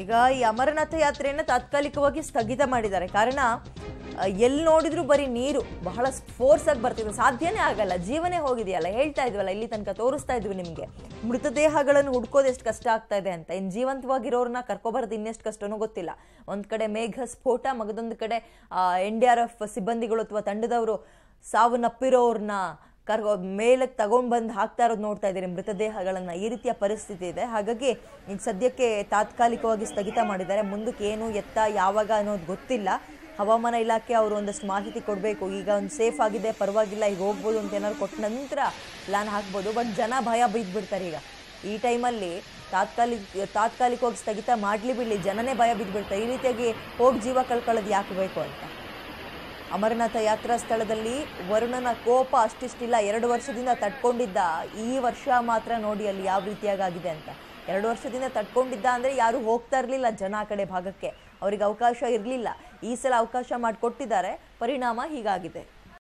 ಈಗ ಈ ಅಮರನಾಥ ಯಾತ್ರೆಯನ್ನು ತಾತ್ಕಾಲಿಕವಾಗಿ ಸ್ಥಗಿತ ಮಾಡಿದ್ದಾರೆ ಕಾರಣ ಎಲ್ಲಿ ನೋಡಿದ್ರು ಬರೀ ನೀರು ಬಹಳ ಫೋರ್ಸ್ ಆಗಿ ಬರ್ತಿದೆ ಸಾಧ್ಯನೇ ಆಗಲ್ಲ ಜೀವನೇ ಹೋಗಿದೆಯಲ್ಲ ಹೇಳ್ತಾ ಇದ್ವಲ್ಲ ಇಲ್ಲಿ ತನಕ ತೋರಿಸ್ತಾ ಇದ್ವಿ ನಿಮಗೆ ಮೃತದೇಹಗಳನ್ನು ಹುಡ್ಕೋದು ಎಷ್ಟು ಕಷ್ಟ ಆಗ್ತಾ ಇದೆ ಅಂತ ಇನ್ನು ಜೀವಂತವಾಗಿರೋರನ್ನ ಕರ್ಕೊಬಾರದು ಇನ್ನೆಷ್ಟು ಕಷ್ಟನೋ ಗೊತ್ತಿಲ್ಲ ಒಂದ್ ಕಡೆ ಮೇಘ ಸ್ಫೋಟ ಮಗದೊಂದು ಕಡೆ ಎನ್ ಡಿ ಆರ್ ಎಫ್ ಸಿಬ್ಬಂದಿಗಳು ಅಥವಾ ತಂಡದವರು ಸಾವನ್ನಪ್ಪಿರೋರ್ನ ಕರ್ಗೋ ಮೇಲಕ್ಕೆ ತಗೊಂಡ್ ಬಂದು ಹಾಕ್ತಾ ಇರೋದು ನೋಡ್ತಾ ಇದ್ದೀರಿ ಮೃತದೇಹಗಳನ್ನ ಈ ರೀತಿಯ ಪರಿಸ್ಥಿತಿ ಇದೆ ಹಾಗಾಗಿ ಈಗ ಸದ್ಯಕ್ಕೆ ತಾತ್ಕಾಲಿಕವಾಗಿ ಸ್ಥಗಿತ ಮಾಡಿದ್ದಾರೆ ಮುಂದಕ್ಕೆ ಏನು ಎತ್ತ ಯಾವಾಗ ಅನ್ನೋದು ಗೊತ್ತಿಲ್ಲ ಹವಾಮಾನ ಇಲಾಖೆ ಅವರು ಒಂದಷ್ಟು ಮಾಹಿತಿ ಕೊಡಬೇಕು ಈಗ ಒಂದು ಸೇಫ್ ಆಗಿದೆ ಪರವಾಗಿಲ್ಲ ಈಗ ಹೋಗ್ಬೋದು ಅಂತ ಏನಾದ್ರು ಕೊಟ್ಟ ನಂತರ ಪ್ಲಾನ್ ಹಾಕ್ಬೋದು ಬಟ್ ಜನ ಭಯ ಬಿದ್ದುಬಿಡ್ತಾರೆ ಈಗ ಈ ಟೈಮಲ್ಲಿ ತಾತ್ಕಾಲಿಕ ತಾತ್ಕಾಲಿಕವಾಗಿ ಸ್ಥಗಿತ ಮಾಡಲಿ ಬಿಡಲಿ ಜನನೇ ಭಯ ಬಿದ್ದುಬಿಡ್ತಾರೆ ಈ ರೀತಿಯಾಗಿ ಹೋಗಿ ಜೀವ ಕಳ್ಕೊಳ್ಳೋದು ಯಾಕೆ ಬೇಕು ಅಂತ ಅಮರನಾಥ ಯಾತ್ರಾ ಸ್ಥಳದಲ್ಲಿ ವರುಣನ ಕೋಪ ಅಷ್ಟಿಷ್ಟಿಲ್ಲ ಎರಡು ವರ್ಷದಿಂದ ತಡ್ಕೊಂಡಿದ್ದ ಈ ವರ್ಷ ಮಾತ್ರ ನೋಡಿ ಅಲ್ಲಿ ಯಾವ ರೀತಿಯಾಗಿದೆ ಅಂತ ಎರಡು ವರ್ಷದಿಂದ ತಡ್ಕೊಂಡಿದ್ದ ಅಂದರೆ ಯಾರು ಹೋಗ್ತಾ ಇರಲಿಲ್ಲ ಜನ ಆ ಕಡೆ ಭಾಗಕ್ಕೆ ಅವರಿಗೆ ಅವಕಾಶ ಇರಲಿಲ್ಲ ಈ ಸಲ ಅವಕಾಶ ಮಾಡಿಕೊಟ್ಟಿದ್ದಾರೆ ಪರಿಣಾಮ ಹೀಗಾಗಿದೆ